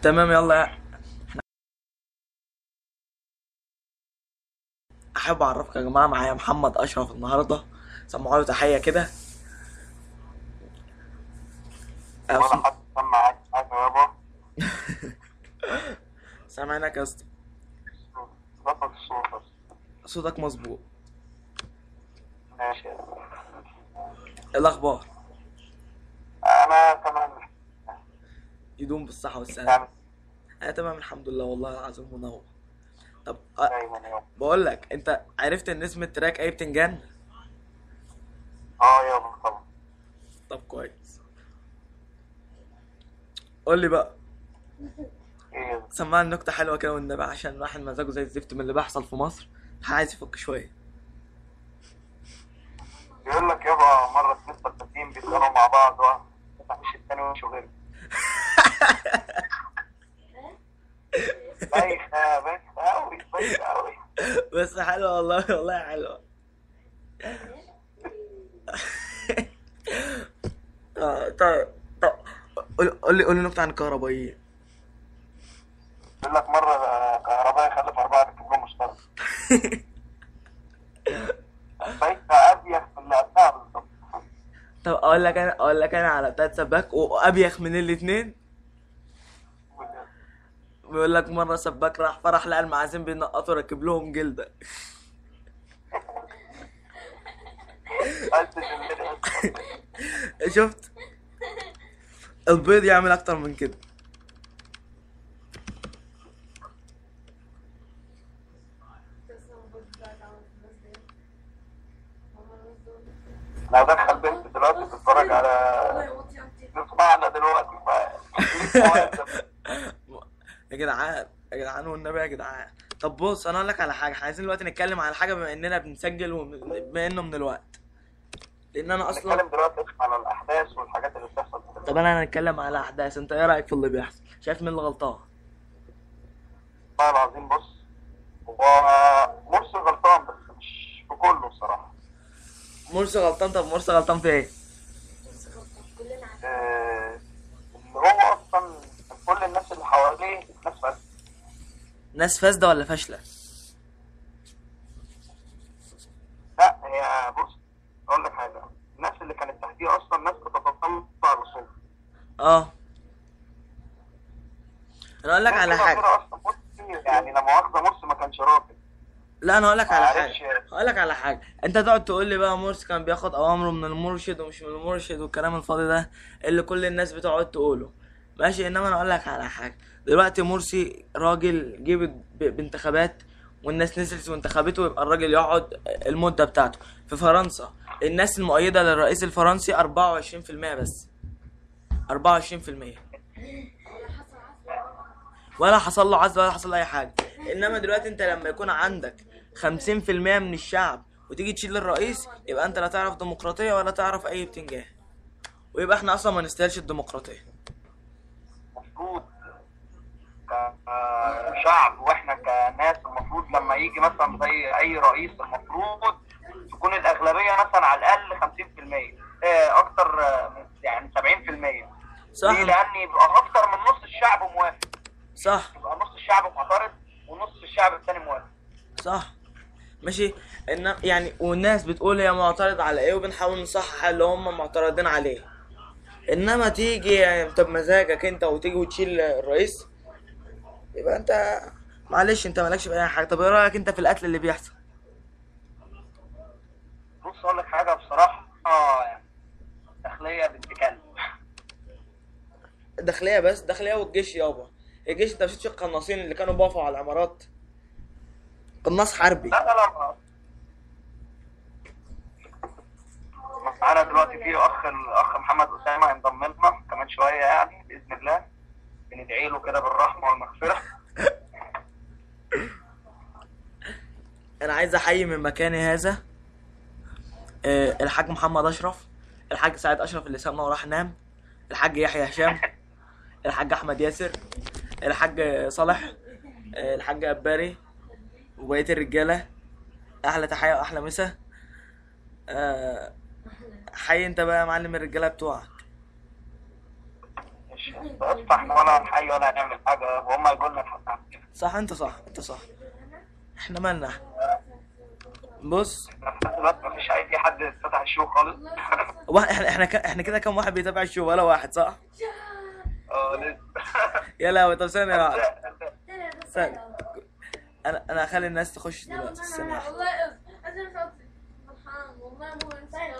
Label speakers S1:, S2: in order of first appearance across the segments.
S1: تمام يلا يا احب اعرفك يا جماعه معايا محمد اشرف النهارده سمعوا له تحيه كده
S2: ولا
S1: أف-
S2: حد سمع حاجة يابا
S1: سامعينك يا اسطى
S2: ظبط الصوت بس
S1: صوتك مظبوط
S2: ماشي
S1: إيه الاخبار
S2: أنا تمام
S1: يدوم بالصحه والسلامه
S2: يعني
S1: انا تمام الحمد لله والله العظيم منور طب أ-
S2: دايما يابا
S1: بقول لك انت عرفت ان اسم التراك اي بتنجان
S2: اه يابا طبعا
S1: طب كويس قول لي بقى
S2: ايه
S1: سمعني نكته حلوه كده والنبي عشان الواحد مزاجه زي الزفت من اللي بيحصل في مصر عايز يفك شويه
S2: بيقول لك يابا مرة اتنين فتاتين بيتخانقوا مع بعض واحد فتح وش التاني وشه غير بايخة بايخة أوي بايخة أوي
S1: بس حلوه والله والله حلوه اه طيب طب قول قول لي قول لي نكته عن الكهربائيين
S2: بيقول لك مرة كهربائي خلف أربعة ركب لهم مشترك بايخة أبيخ من اللي قبلها بالظبط
S1: طب اقول لك انا اقول لك انا على بتاعت سباك وابيخ من الاثنين بيقول لك مره سباك راح فرح لقى المعازيم بينقطوا راكب لهم جلده
S2: قلت الليل
S1: شفت البيض يعمل اكتر من كده
S2: انا هدخل بنت دلوقتي تتفرج على تسمعنا دلوقتي ف
S1: يا جدعان يا جدعان والنبي يا جدعان طب بص انا اقول لك على حاجه احنا عايزين دلوقتي نتكلم على حاجه بما اننا بنسجل وبما انه من الوقت لان انا اصلا
S2: نتكلم دلوقتي على الاحداث والحاجات اللي بتحصل في
S1: طب انا هنتكلم على احداث انت ايه رايك في اللي بيحصل شايف مين اللي غلطان
S2: والله العظيم بص هو مرسي غلطان بس مش في كله بصراحه
S1: مرسي غلطان طب مرسي غلطان في ايه
S2: آه، اللي هو اصلا كل الناس اللي حواليه ناس بس
S1: ناس فاسده ولا فاشله
S2: لا هي بص اقول لك حاجه الناس اللي كانت تحتيه اصلا ناس بتتطلع للسلطه
S1: اه انا اقول لك على
S2: كده
S1: حاجه
S2: كده اصلا مرسي يعني لا مؤاخذه مرسي ما كانش راجل
S1: لا انا اقول لك على
S2: معلش.
S1: حاجه هقول لك على حاجه انت تقعد تقول لي بقى مرسي كان بياخد اوامره من المرشد ومش من المرشد والكلام الفاضي ده اللي كل الناس بتقعد تقوله ماشي انما انا اقول لك على حاجه دلوقتي مرسي راجل جه ب- ب- بانتخابات والناس نزلت وانتخبته ويبقى الراجل يقعد المده بتاعته في فرنسا الناس المؤيده للرئيس الفرنسي 24% بس 24% ولا حصل له عزل ولا حصل له اي حاجه انما دلوقتي انت لما يكون عندك 50% من الشعب وتيجي تشيل الرئيس يبقى انت لا تعرف ديمقراطيه ولا تعرف اي بتنجان ويبقى احنا اصلا ما نستاهلش الديمقراطيه
S2: المفروض كشعب واحنا كناس المفروض لما يجي مثلا زي اي رئيس المفروض تكون الاغلبيه مثلا على الاقل 50% آه، اكتر آه، من- يعني 70%
S1: صح
S2: ليه؟ لان يبقى اكتر من نص الشعب موافق
S1: صح
S2: يبقى نص الشعب معترض ونص الشعب الثاني موافق
S1: صح ماشي ان يعني والناس بتقول هي معترض على ايه وبنحاول نصحح اللي هم معترضين عليه انما تيجي يعني انت بمزاجك انت وتيجي وتشيل الرئيس يبقى انت معلش انت مالكش في اي حاجه طب ايه رايك انت في القتل اللي بيحصل
S2: بص اقول لك حاجه بصراحه اه يعني داخليه بنت كلب
S1: الداخليه بس الداخليه والجيش يابا الجيش انت مش شفتش القناصين اللي كانوا بيقفوا على العمارات قناص حربي
S2: لا لا لا معانا دلوقتي في اخ الاخ محمد اسامه هينضم لنا كمان شويه يعني باذن الله بندعي له كده بالرحمه والمغفره
S1: انا عايز احيي من مكاني هذا آه، الحاج محمد اشرف الحاج سعيد اشرف اللي سابنا وراح نام الحاج يحيى هشام الحاج احمد ياسر الحاج صالح آه، الحاج اباري وبقيه الرجاله احلى تحيه واحلى مسا آه، حي انت بقى يا معلم الرجاله بتوعك
S2: مش بس احنا ولا هنحيي ولا هنعمل حاجه وهم يقولوا لنا الحق عن كده
S1: صح انت صح انت صح احنا مالنا بص
S2: احنا لحد دلوقتي مفيش اي حد فتح الشو خالص
S1: واحد احنا احنا ك- احنا كده كم واحد بيتابع الشو ولا واحد صح
S2: اه لسه
S1: يا لهوي طب ثانية واحدة ثانية انا انا هخلي الناس تخش دلوقتي ثانية واحدة
S3: والله أنا صوتي فرحان والله مو إنسان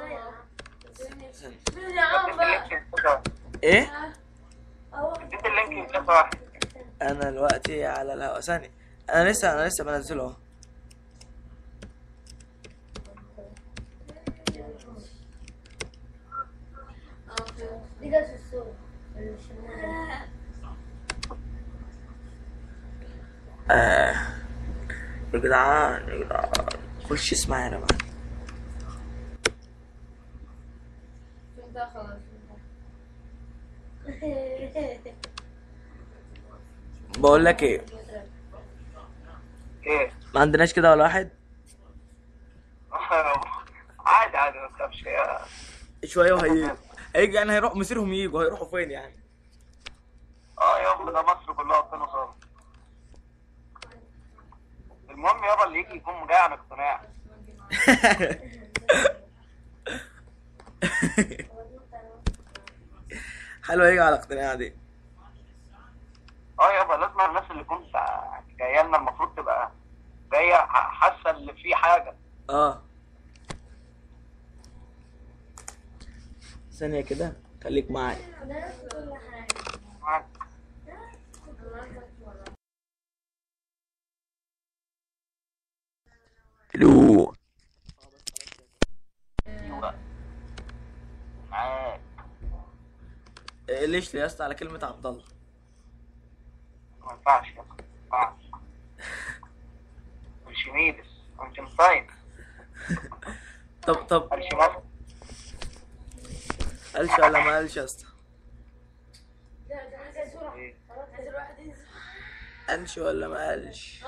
S3: يا عم بقى
S1: ايه
S2: اديت اللينك لكذا واحد
S1: انا دلوقتي على الهوا ثانية انا لسه انا لسه بنزله اهو آه. يا جدعان يا جدعان خش اسمع يا جماعة بقول لك ايه
S2: ايه
S1: ما عندناش كده ولا واحد
S2: عادي عادي ما تخافش هي
S1: شويه وهيجي هيجي يعني هيروح مصيرهم يجوا هيروحوا فين يعني
S2: اه يابا ده مصر كلها ربنا صار المهم يابا اللي يجي يكون جاي عن اقتناع
S1: حلوه يجي على اقتناع دي
S2: اه يابا لازم الناس اللي كنت جايه لنا المفروض تبقى جايه ح- حاسه ان في حاجه
S1: اه ثانيه كده خليك معايا الو
S2: ايوه معاك
S1: إيه ليش يا اسطى على كلمه عبد الله
S2: ما ينفعش يا اسطى، ما ينفعش ارشميدس انت مصايب
S1: طب طب
S2: ارشماس
S1: قالش ولا ما قالش يا اسطى قالش ولا ما قالش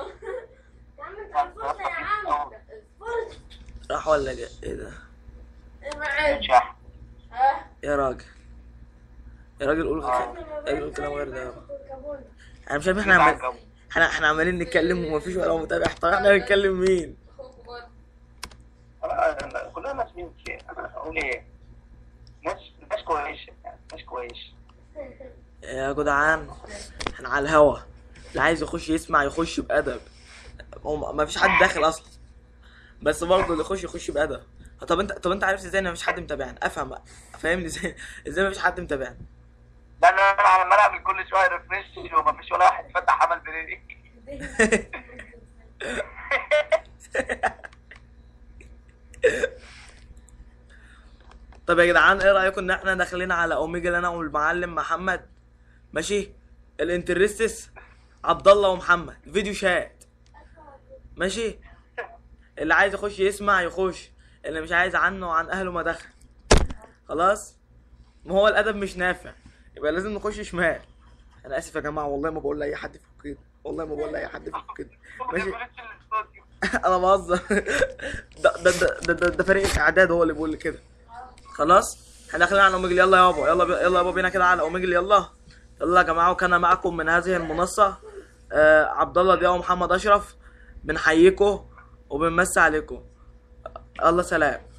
S1: راح ولا جا ايه ده
S2: شح
S1: يا راجل يا راجل قول غير قول كلام غير ده يابا. انا مش عارف احنا عمال احنا احنا عمالين نتكلم ومفيش ولا متابع طب احنا بنتكلم مين
S2: كلنا ناس مين انا اقول ايه ناس ناس كويسه يعني ناس كويسه
S1: يا جدعان احنا على الهوا اللي عايز يخش يسمع يخش بأدب هو ما فيش حد داخل اصلا بس برضه اللي يخش يخش بأدب طب انت طب انت عرفت ازاي ان مفيش حد متابعنا افهم بقى فاهمني ازاي ازاي مفيش حد متابعنا
S2: لا لا انا عمال اعمل كل شويه ريفرش ومفيش ولا واحد فتح عمل بريدي
S1: طب يا جدعان ايه رايكم ان احنا داخلين على اوميجا انا والمعلم محمد ماشي الانترستس عبد الله ومحمد فيديو شات ماشي اللي عايز يخش يسمع يخش اللي مش عايز عنه وعن اهله ما دخل خلاص ما هو الادب مش نافع يبقى لازم نخش شمال انا اسف يا جماعه والله ما بقول لاي حد في كده والله ما بقول لاي حد في كده ماشي انا بهزر ده ده ده ده, ده, ده فريق الاعداد هو اللي بيقول لي كده خلاص احنا داخلين على اوميجل يلا يابا يلا بي- يلا يابا بينا كده على اوميجل يلا يلا يا جماعه وكان معكم من هذه المنصه آه عبد الله ضياء ومحمد اشرف بنحييكم وبنمسي عليكم الله سلام